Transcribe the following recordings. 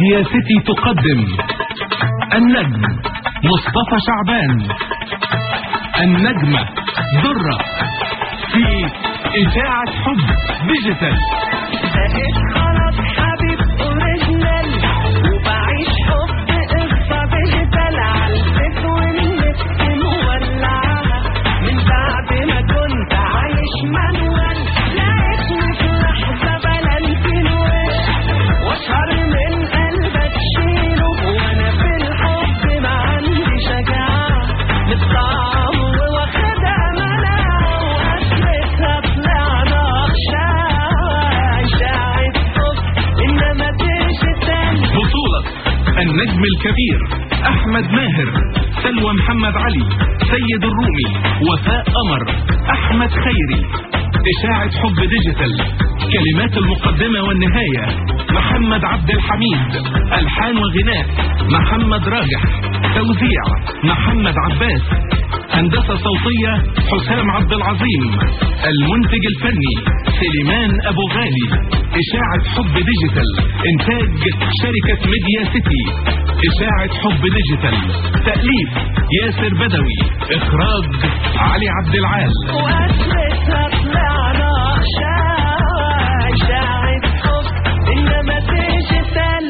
ميديا سيتي تقدم النجم مصطفى شعبان النجمة درة في إذاعة حب ديجيتال بقيت خلاص حبيب اوريجينال وبعيش حب قصة ديجيتال عالبيت والنت مولعة من بعد ما كنت عايش مانوال لقيتني في لحظة بلنتين وش واشهر من قلبك شيله وانا في الحب ما عندي شجاعة متطعم واخدها مناعة واخرتها طلعنا أخشاع إشاعة حب إنما ديجيتال بطولة النجم الكبير أحمد ماهر سلوى محمد علي سيد الرومي وفاء قمر أحمد خيري إشاعة حب ديجيتال كلمات المقدمة والنهاية محمد عبد الحميد ألحان وغناء محمد راجح توزيع محمد عباس هندسة صوتية حسام عبد العظيم المنتج الفني سليمان أبو غالي إشاعة حب ديجيتال إنتاج شركة ميديا سيتي إشاعة حب ديجيتال تأليف ياسر بدوي إخراج علي عبد العال وآخرتها طلعنا أخشاع إشاعة حب إنما ديجيتال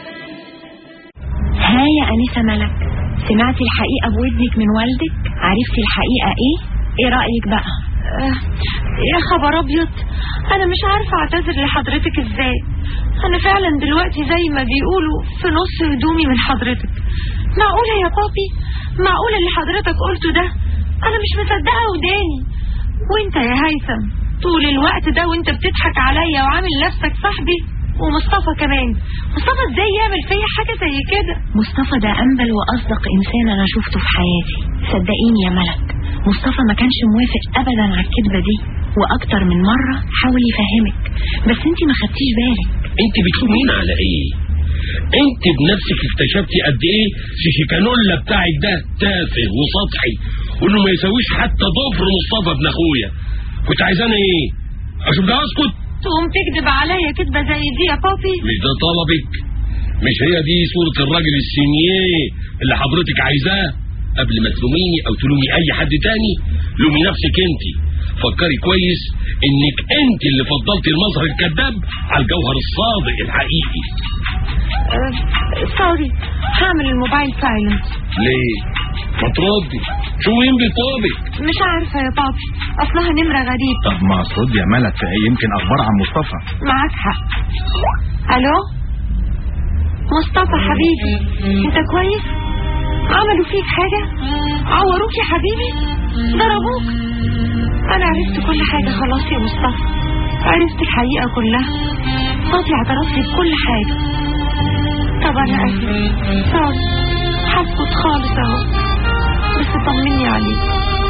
ها يا أنسة ملك سمعتي الحقيقة بودنك من والدك عرفتي الحقيقة ايه ايه رأيك بقى يا خبر ابيض انا مش عارفه اعتذر لحضرتك ازاي انا فعلا دلوقتي زي ما بيقولوا في نص هدومي من حضرتك معقوله يا بابي معقوله اللي حضرتك قلته ده انا مش مصدقه وداني وانت يا هيثم طول الوقت ده وانت بتضحك عليا وعامل نفسك صاحبي ومصطفى كمان مصطفى ازاي يعمل فيا حاجه زي كده مصطفى ده أنبل وأصدق إنسان أنا شفته في حياتي صدقيني يا ملك مصطفى ما كانش موافق أبدا على الكذبة دي وأكتر من مرة حاول يفهمك بس انتي ما خدتيش بالك انت بتلومين على ايه انت بنفسك اكتشفتي قد ايه الشيكانولا بتاعك ده تافه وسطحي وانه ما يساويش حتى ضفر مصطفى ابن اخويا كنت عايزانا ايه اشوف ده اسكت تقوم تكذب عليا كذبه زي دي يا بابي مش ده طلبك مش هي دي صورة الراجل السينيه اللي حضرتك عايزاه قبل ما تلوميني او تلومي اي حد تاني لومي نفسك انت فكري كويس انك انت اللي فضلتي المظهر الكذاب على الجوهر الصادق الحقيقي أه سوري هعمل الموبايل سايلنت ليه ما تردي شو وين بيطابك مش عارفه يا بابي اصلها نمره غريب طب ما صد يا ملك يمكن اخبار عن مصطفى معاك حق الو مصطفى حبيبي انت كويس عملوا فيك حاجة عوروك يا حبيبي ضربوك انا عرفت كل حاجة خلاص يا مصطفى عرفت الحقيقة كلها صوتي اعترف لي بكل حاجة طب انا اسف سوري هسكت خالص اهو بس طمني عليك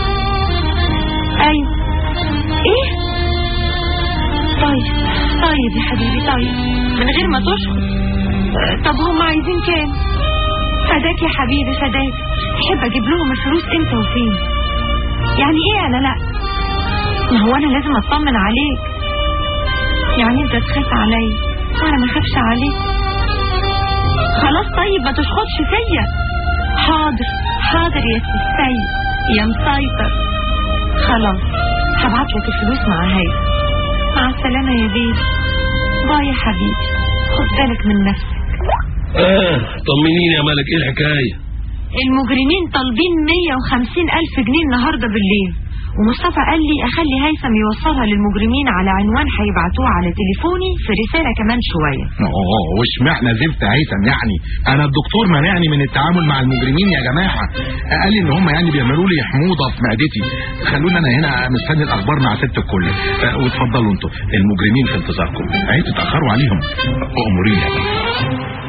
ايوه ايه طيب طيب يا حبيبي طيب من غير ما تشخط آه، طب هم عايزين كام فداك يا حبيبي فداك تحب اجيب لهم الفلوس امتى وفين يعني ايه انا لا ما هو انا لازم اطمن عليك يعني انت تخاف عليا وانا ما اخافش عليك خلاص طيب ما تشخطش فيا حاضر حاضر يا سي السيد يا مسيطر خلاص هبعت لك الفلوس مع هيثم مع السلامة يا بيبي باي يا حبيبي خد بالك من نفسك اه طمنيني يا ملك ايه الحكايه المجرمين طالبين 150 ألف جنيه النهاردة بالليل ومصطفى قال لي أخلي هيثم يوصلها للمجرمين على عنوان هيبعتوه على تليفوني في رسالة كمان شوية اوه واشمعنى زفت هيثم يعني انا الدكتور منعني من التعامل مع المجرمين يا جماعه قال لي ان هم يعني بيعملوا لي حموضه في معدتي خلوني انا هنا مستني الاخبار مع ست الكل أه، واتفضلوا انتوا المجرمين في انتظاركم عايز تتاخروا عليهم امورين يا جماعه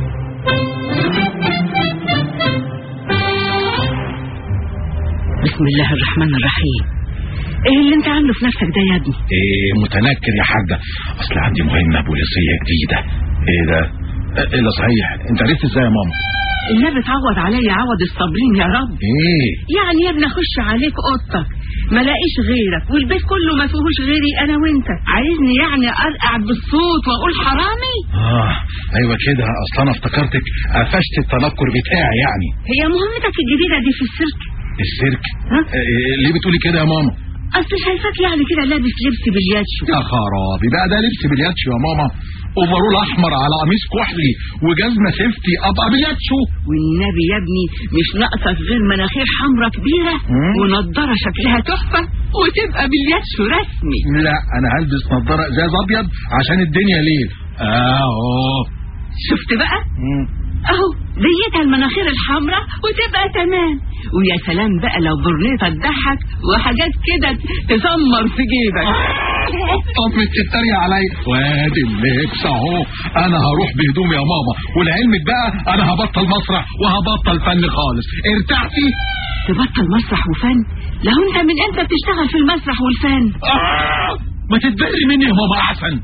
بسم الله الرحمن الرحيم ايه اللي انت عامله في نفسك ده يا ابني ايه متنكر يا حاجه اصل عندي مهمه بوليسيه جديده ايه ده ايه ده صحيح انت عرفت ازاي يا ماما النبي تعوض عليا عوض الصابرين يا رب ايه يعني يا ابني اخش عليك اوضتك ما لاقيش غيرك والبيت كله ما فيهوش غيري انا وانت عايزني يعني ارقع بالصوت واقول حرامي اه ايوه كده اصل انا افتكرتك قفشت التنكر بتاعي يعني هي مهمتك الجديده دي في السيرك السيرك ها؟ آه، ليه بتقولي كده يا ماما اصل شايفاك يعني كده لابس لبس بالياتشو يا خرابي بقى ده لبس بلياتشو يا ماما اوفرول احمر على قميص كحلي وجزمه سيفتي ابقى بلياتشو والنبي يا ابني مش ناقصك غير مناخير حمرا كبيره مم. ونضاره شكلها تحفه وتبقى بالياتشو رسمي لا انا هلبس نظاره ازاز ابيض عشان الدنيا ليل اه شفت بقى مم. اهو ديتها المناخير الحمراء وتبقى تمام ويا سلام بقى لو برنيطه تضحك وحاجات كده تسمر في جيبك طب تتريق عليا وادي اللبس اهو انا هروح بهدومي يا ماما ولعلمك بقى انا هبطل مسرح وهبطل فن خالص ارتحتي تبطل مسرح وفن لو انت من امتى بتشتغل في المسرح والفن آه! ما تتبري مني يا ماما احسن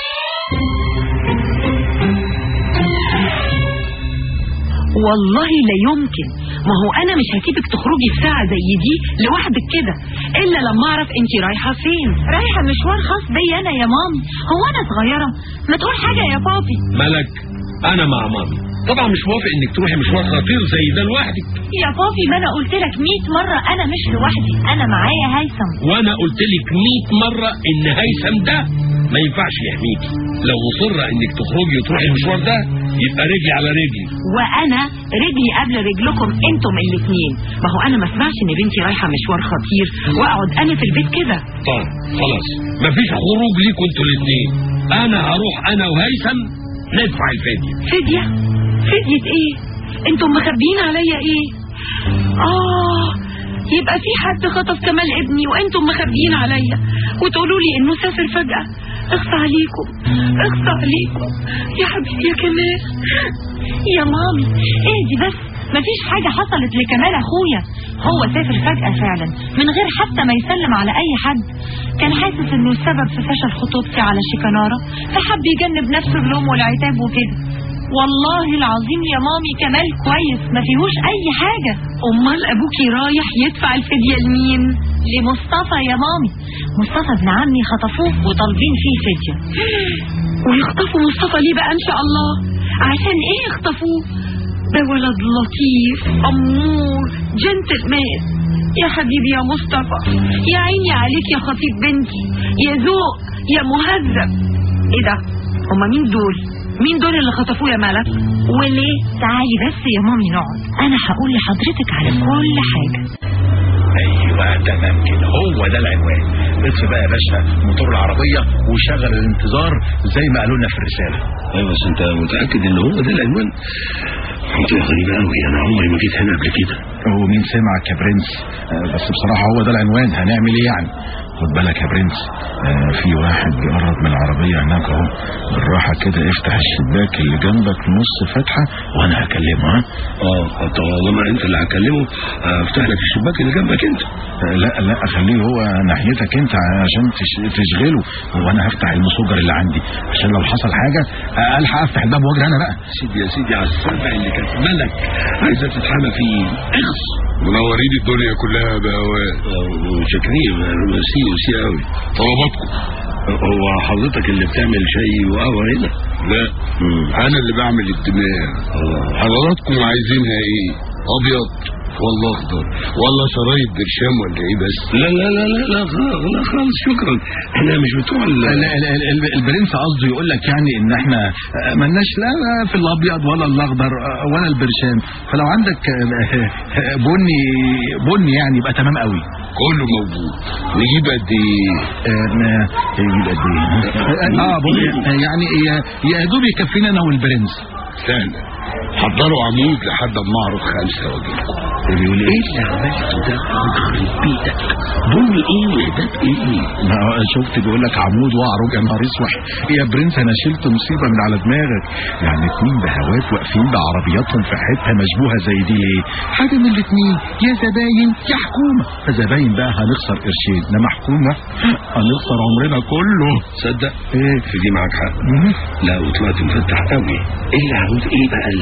والله لا يمكن ما هو انا مش هسيبك تخرجي في ساعه زي دي لوحدك كده الا لما اعرف انت رايحه فين رايحة مشوار خاص بيا أنا يا مامي هو أنا صغيرة ما تقول حاجة يا بابي ملك انا مع مامي طبعا مش موافق انك تروحي مشوار خطير زي ده لوحدك يا بابي ما أنا قلت لك 100 مرة أنا مش لوحدي أنا معايا هيثم وانا قلت لك 100 مره ان هيثم ده ما ينفعش يحميكي لو مصره انك تخرجي وتروحي المشوار ده يبقى رجلي على رجلي وانا رجلي قبل رجلكم انتم الاثنين ما هو انا ما اسمعش ان بنتي رايحه مشوار خطير واقعد انا في البيت كده طيب خلاص مفيش خروج ليكوا انتوا الاثنين انا هروح انا وهيثم ندفع الفدية فديه فديه ايه انتم مخبيين عليا ايه اه يبقى في حد خطف كمال ابني وانتم مخبيين عليا وتقولوا لي انه سافر فجاه اخصى عليكم اخصى عليكم يا حبيبي يا كمال يا مامي اهدي بس مفيش حاجة حصلت لكمال أخويا هو سافر فجأة فعلا من غير حتى ما يسلم على أي حد كان حاسس إنه السبب في فشل خطوبتي على شيكانارا فحب يجنب نفسه اللوم والعتاب وكده والله العظيم يا مامي كمال كويس ما فيهوش أي حاجة امال ابوكي رايح يدفع الفديه لمين لمصطفى يا مامي مصطفى ابن عمي خطفوه وطالبين فيه فدية ويخطفوا مصطفى ليه بقى ان شاء الله عشان ايه يخطفوه ده ولد لطيف امور جنتلمان يا حبيبي يا مصطفى يا عيني عليك يا خطيب بنتي يا ذوق يا مهذب ايه ده هما مين دول مين دول اللي خطفوه يا ملك وليه تعالي بس يا مامي نقعد أنا هقول لحضرتك على كل حاجة ايوه تمام كده هو ده العنوان اطفي بقى يا باشا موتور العربيه وشغل الانتظار زي ما قالوا لنا في الرساله ايوه بس انت متاكد ان هو ده العنوان انت غريبه قوي انا عمري ما جيت هنا قبل كده ومين سمعك يا برنس آه، بس بصراحه هو ده العنوان هنعمل ايه يعني خد بالك يا برنس آه، في واحد بيقرب من العربيه هناك اهو بالراحه كده افتح الشباك اللي جنبك نص فتحه وانا هكلمه ها اه طالما انت اللي هكلمه افتح لك الشباك اللي جنبك انت آه، لا لا خليه هو ناحيتك انت عشان تش- تشغله وانا هفتح المسجر اللي عندي عشان لو حصل حاجه آه، الحق افتح الباب واجري انا بقى سيدي يا سيدي على السبع اللي كانت ملك عايزه تتحمى فيه اخص منورين الدنيا كلها بهواء شاكرين ميرسي ميرسي قوي طلباتكم هو حضرتك اللي بتعمل شاي وقهوه هنا لا انا اللي بعمل الدماغ حضراتكم عايزينها ايه ابيض ولا اخضر ولا شرايط برشام ولا ايه بس لا لا لا لا لا خلاص لا خالص شكرا احنا مش بتوع ال- ال- ال- ال- ال- البرنس قصده يقول لك يعني ان احنا آه، ملناش لا لا في الابيض ولا الاخضر آه، ولا البرشام فلو عندك آه، آه، بني بني يعني يبقى تمام قوي كله موجود نجيب قد ايه آه، ما- يجيب قد ايه اه بني آه، يعني يا- يا دوب يكفينا انا والبرنس سهلة حضروا عمود لحد ما اعرف خمسة واجيلكم بيقول ايه اللي عملته ده يخرب بيتك بني ايه وهدات ايه ما هو شفت بيقول لك عمود واعرج يا نهار اسود يا برنس انا شلت مصيبه من على دماغك يعني اتنين بهوات واقفين بعربياتهم في حته مشبوهه زي دي ليه؟ حاجه من الاتنين يا زباين يا حكومه فزباين بقى هنخسر قرشين انما حكومه هنخسر عمرنا كله تصدق ايه في دي معاك حق مم. لا وطلعت مفتح قوي ايه اللي عمود ايه بقى اللي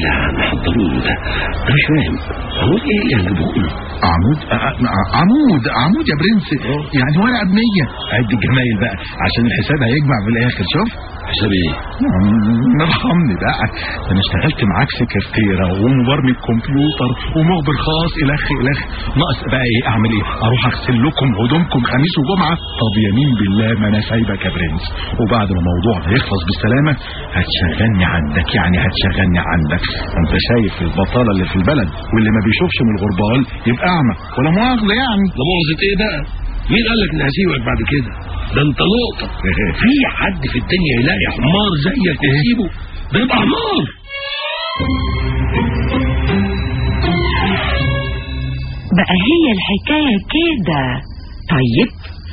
اللي محضروه ده انا مش فاهم هو ايه اللي هنجيبه له عمود أ- أ- عمود عمود يا برنس يعني ورقه بمية عد الجمايل بقى عشان الحساب هيجمع في الاخر شوف حساب ايه مم، ارحمني بقى ده انا اشتغلت معاك سكرتيره ومبرمج كمبيوتر ومخبر خاص الخ الخ ناقص بقى ايه اعمل ايه اروح اغسل لكم هدومكم خميس وجمعه طب يمين بالله ما انا سايبك يا برنس وبعد ما الموضوع ده يخلص بالسلامه هتشغلني عندك يعني هتشغلني عندك انت شايف البطاله اللي في البلد واللي ما بيشوفش من الغربال يبقى اعمى ولا مؤاخذه يعني لا مؤاخذة ايه بقى مين قال لك اني هسيبك بعد كده ده انت نقطة في حد في الدنيا يلاقي حمار زيك ويسيبه ده يبقى حمار بقى هي الحكاية كده طيب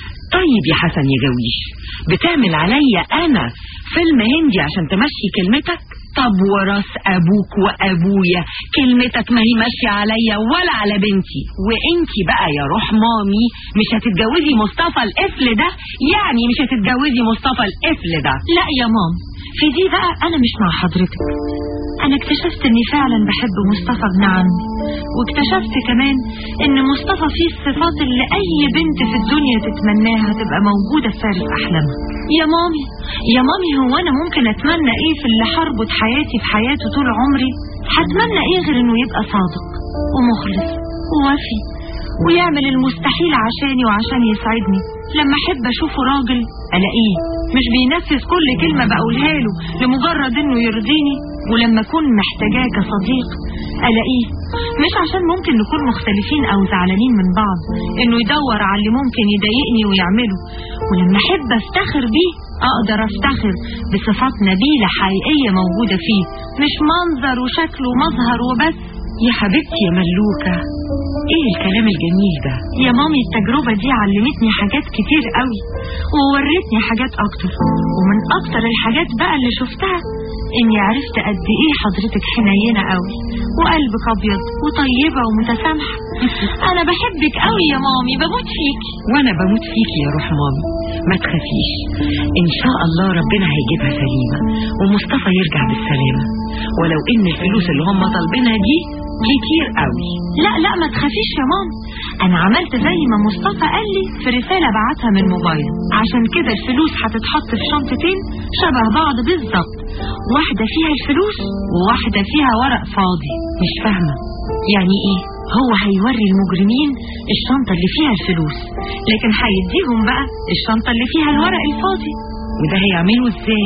طيب يا حسن يا جويش بتعمل عليا انا فيلم هندي عشان تمشي كلمتك طب وراس ابوك وابويا كلمتك ما هي ماشيه عليا ولا على بنتي وانتي بقى يا روح مامي مش هتتجوزي مصطفى القفل ده يعني مش هتتجوزي مصطفى القفل ده لا يا مام في دي بقى انا مش مع حضرتك انا اكتشفت اني فعلا بحب مصطفى ابن عمي واكتشفت كمان ان مصطفى فيه الصفات اللي اي بنت في الدنيا تتمناها تبقى موجودة في فارس احلامها يا مامي يا مامي هو انا ممكن اتمنى ايه في اللي حربط حياتي في حياته طول عمري هتمنى ايه غير انه يبقى صادق ومخلص ووفي ويعمل المستحيل عشاني وعشان يسعدني لما احب اشوفه راجل الاقيه مش بينفذ كل كلمة بقولها له لمجرد انه يرضيني ولما اكون محتاجاه كصديق الاقيه مش عشان ممكن نكون مختلفين او زعلانين من بعض انه يدور على اللي ممكن يضايقني ويعمله ولما احب افتخر بيه اقدر افتخر بصفات نبيلة حقيقية موجودة فيه مش منظر وشكل ومظهر وبس يا حبيبتي يا ملوكة ايه الكلام الجميل ده يا مامي التجربة دي علمتني حاجات كتير قوي وورتني حاجات اكتر ومن اكتر الحاجات بقى اللي شفتها اني عرفت قد ايه حضرتك حنينة قوي وقلبك ابيض وطيبة ومتسامحة انا بحبك قوي يا مامي بموت فيكي وانا بموت فيكي يا روح مامي ما تخافيش ان شاء الله ربنا هيجيبها سليمة ومصطفى يرجع بالسلامة ولو ان الفلوس اللي هم طالبينها دي كتير قوي لا لا ما تخافيش يا مام انا عملت زي ما مصطفى قال لي في رسالة بعتها من موبايل عشان كده الفلوس هتتحط في شنطتين شبه بعض بالظبط واحدة فيها الفلوس وواحدة فيها ورق فاضي مش فاهمة يعني ايه هو هيوري المجرمين الشنطة اللي فيها الفلوس لكن هيديهم بقى الشنطة اللي فيها الورق الفاضي وده هيعمله ازاي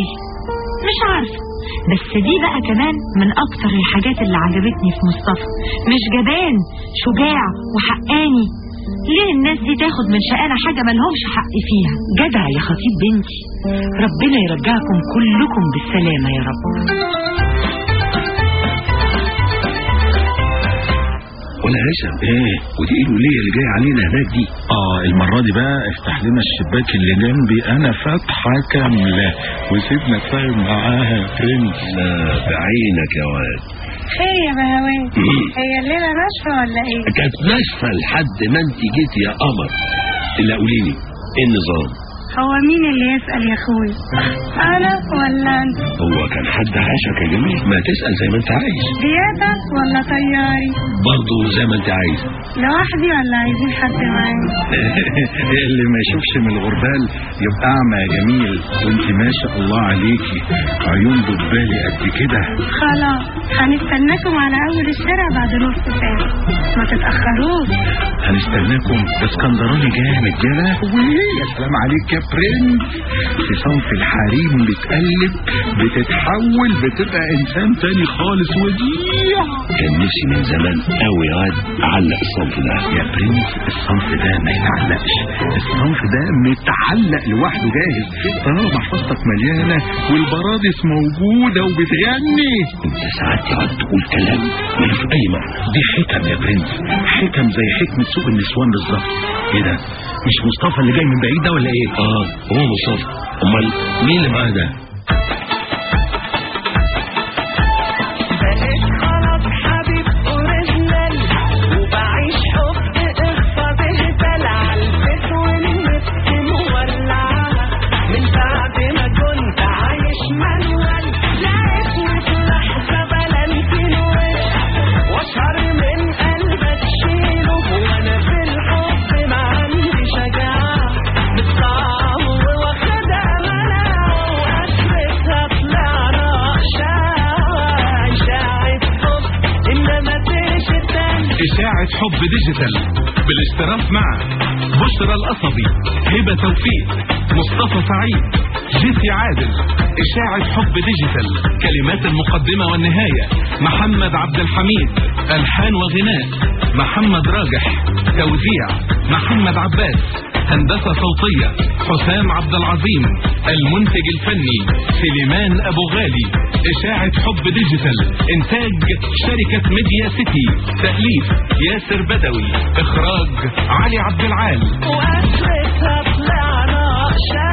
مش عارفة بس دي بقى كمان من اكتر الحاجات اللي عجبتني في مصطفى مش جبان شجاع وحقاني ليه الناس دي تاخد من شقانا حاجة ملهمش حق فيها جدع يا خطيب بنتي ربنا يرجعكم كلكم بالسلامة يا رب ولا هيثم ايه ودي ايه الولية اللي جاية علينا هناك دي اه المرة دي بقى افتح لنا الشباك اللي جنبي انا فاتحة كاملة وسيبنا اتفاهم معاها يا برنس لا بعينك يا واد خير يا بهوات هي الليلة ناشفة ولا ايه؟ كانت ناشفة لحد ما انت جيت يا قمر الا قولي لي ايه النظام هو مين اللي يسأل يا اخوي؟ انا ولا انت؟ هو كان حد عاشك يا جميل ما تسأل زي ما انت عايز زيادة ولا طياري؟ برضه زي ما انت عايز لوحدي ولا عايزين حد معايا؟ اللي ما يشوفش من الغربال يبقى اعمى يا جميل وانت ما شاء الله عليكي عيون دبالي قد كده خلاص هنستناكم على اول الشارع بعد نص ساعة ما تتأخروش هنستناكم ده اسكندراني جامد يا لهوي يا سلام عليك يا برنس في صنف الحريم بتقلب بتتحول بتبقى انسان تاني خالص وديع كان نفسي من زمان قوي يا واد اعلق الصنف ده يا برنس الصنف ده ما يتعلقش الصنف ده متعلق لوحده جاهز طالما محفظتك مليانه والبرادس موجوده وبتغني انت ساعات تقعد تقول كلام ملوش اي معنى دي حكم يا برنس حكم زي حكمة سوق النسوان بالظبط ايه ده مش مصطفى اللي جاي من بعيد ده ولا ايه اه هو مصطفى امال مين اللي معاه ده بقيت خلاص حبيب اوريجينال وبعيش حب قصة بهبل عالبيت والنفس مولعة من بعد ما كنت عايش منول لقيتني في لحظة بلنتين إشاعة حب ديجيتال بالاشتراك مع بشرى القصبي هبة توفيق مصطفى سعيد جيسي عادل إشاعة حب ديجيتال كلمات المقدمة والنهاية محمد عبد الحميد ألحان وغناء محمد راجح توزيع محمد عباس هندسة صوتية حسام عبد العظيم المنتج الفني سليمان أبو غالي إشاعة حب ديجيتال إنتاج شركة ميديا سيتي تأليف ياسر بدوي إخراج علي عبد العال وآخرتها طلعنا شايفين